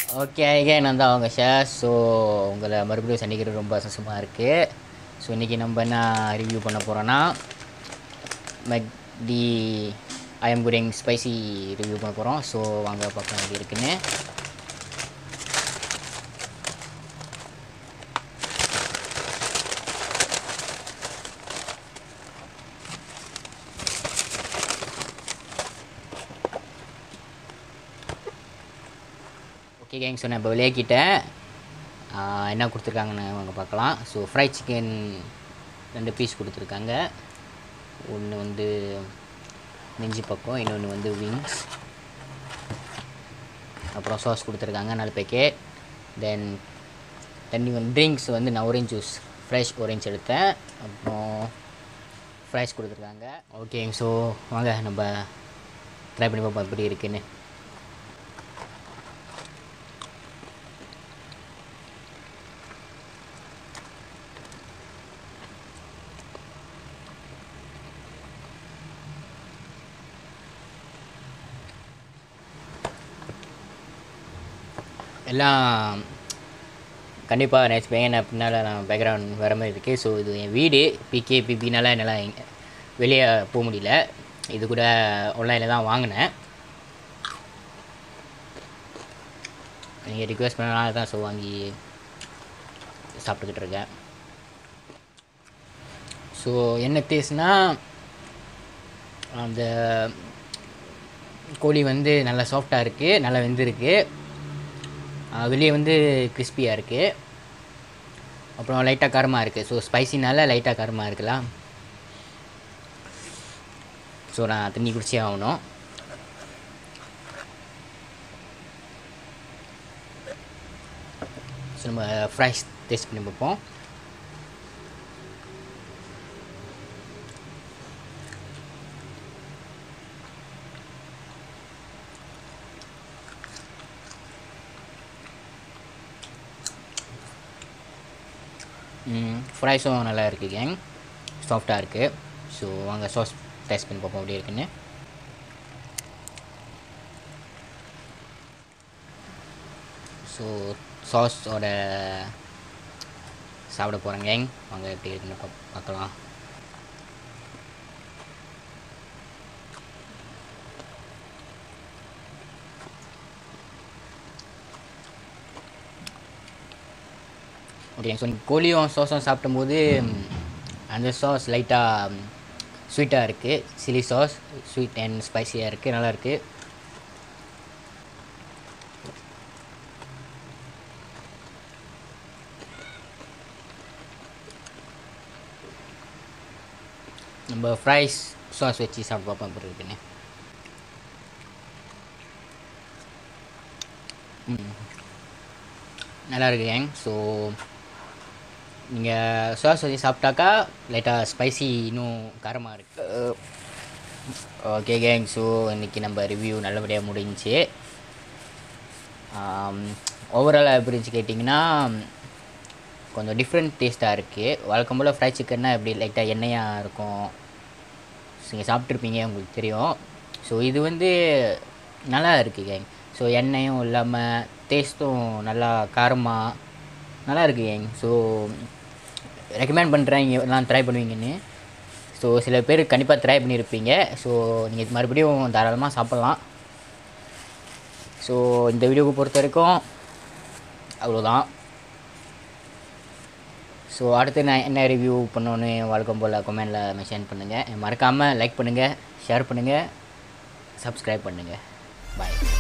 Okay ஐகே நான் தான் அவங்க ஷேர் ஸோ உங்களை மறுபடியும் சந்திக்கிறது ரொம்ப சந்தோஷமாக இருக்குது ஸோ இன்றைக்கி நம்ம என்ன ரிவ்யூ பண்ண போகிறோன்னா மெக்டி ஐஎம் குடிங் ஸ்பைசி ரிவ்யூ பண்ண போகிறோம் ஸோ வாங்க பார்க்கலாம் எப்படி இருக்குன்னு ஓகே கேங் ஸோ நான் இப்போ விளையாக்கிட்டேன் என்ன கொடுத்துருக்காங்கன்னு அவங்க பார்க்கலாம் ஸோ ஃப்ரை சிக்கன் ரெண்டு பீஸ் கொடுத்துருக்காங்க ஒன்று வந்து நெஞ்சு பக்கம் இன்னொன்று வந்து விங்ஸ் அப்புறம் சாஸ் கொடுத்துருக்காங்க நாலு பேக்கெட் தென் தண்ணி வந்து ட்ரிங்க்ஸ் வந்து நான் orange ஜூஸ் ஃப்ரெஷ் orange எடுத்தேன் அப்புறம் ஃப்ரைஸ் கொடுத்துருக்காங்க ஓகேங்க ஸோ வாங்க நம்ம ட்ரை பண்ணி பார்ப்போம் எப்படி இருக்குன்னு எல்லாம் கண்டிப்பாக நெக்ஸ்ட் பையன் பின்னால் நான் பேக்ரவுண்ட் வர மாதிரி இருக்குது ஸோ இது என் வீடு பிகே பிபினால என்னால் எங்க- வெளியே போக முடியல இது கூட ஆன்லைனில் தான் வாங்கினேன் நீங்கள் ரிக்வெஸ்ட் பண்ணனால தான் ஸோ வாங்கி சாப்பிட்டுக்கிட்டு இருக்கேன் ஸோ என்ன டேஸ்ட்னா அந்த கோழி வந்து நல்லா சாஃப்டாக இருக்குது நல்லா வெந்திருக்கு வெளியே வந்து கிறிஸ்பியாக இருக்குது அப்புறம் லைட்டாக காரமாக இருக்குது ஸோ ஸ்பைசினால லைட்டாக காரமாக இருக்கலாம் ஸோ நான் தண்ணி குடிச்சே ஆகணும் ஸோ நம்ம ஃப்ரைஸ் டேஸ்ட் பண்ணி பார்ப்போம் ஃப்ரைஸும் நல்லா இருக்குது கேங் சாஃப்டாக இருக்குது ஸோ வாங்க சாஸ் டேஸ்ட் பண்ணி பார்ப்போம் எப்படி இருக்குன்னு ஸோ சாஸோட சாப்பிட போகிறேன் கேங் வாங்க எப்படி இருக்குன்னு பா- பார்க்கலாம் ஓகே ஸோ கோழியும் சாஸும் சாப்பிடும்போது ம், அந்த சாஸ் லைட்டாக ஸ்வீட்டாக இருக்குது சில்லி சாஸ் ஸ்வீட் அண்ட் ஸ்பைசியாக இருக்குது நல்லா இருக்குது நம்ம ஃப்ரைஸ் சாஸ் வச்சு சாப்பிட்டு பார்ப்போம் எப்படி இருக்குன்னு ம். நல்லா இருக்கு கேங் ஸோ நீங்கள் சாஸ் வச்சு சாப்பிட்டாக்கா லைட்டாக ஸ்பைசி இன்னும் காரமாக இருக்கு ஓகே கேங் ஸோ இன்றைக்கி நம்ம ரிவ்யூ நல்லபடியாக முடிஞ்சுச்சு ஓவராலாக எப்படி இருந்துச்சு கேட்டிங்கன்னா கொஞ்சம் டிஃப்ரெண்ட் டேஸ்ட்டாக இருக்குது வழக்கம் போல் ஃப்ரை சிக்கன்னா எப்படி லைட்டாக எண்ணெயாக இருக்கும் நீங்கள் சாப்பிட்ருப்பீங்க உங்களுக்கு தெரியும் ஸோ இது வந்து நல்லா இருக்குது கேங் ஸோ எண்ணெயும் இல்லாமல் டேஸ்ட்டும் நல்லா காரமாக நல்லா இருக்குது கேங் ஸோ ரெக்கமெண்ட் பண்ணுறேன் இங்கே எல்லாம் ட்ரை பண்ணுவீங்கன்னு ஸோ சில பேர் கண்டிப்பாக ட்ரை பண்ணியிருப்பீங்க ஸோ நீங்கள் இது மறுபடியும் தாராளமாக சாப்பிட்லாம் ஸோ இந்த வீடியோவை பொறுத்த வரைக்கும் அவ்வளோதான் ஸோ அடுத்து நான் என்ன ரிவ்யூ பண்ணோன்னு வழக்கம் போல் கமெண்டில் மென்ஷன் பண்ணுங்கள் மறக்காமல் லைக் பண்ணுங்கள் ஷேர் பண்ணுங்கள் சப்ஸ்கிரைப் பண்ணுங்கள் பாய்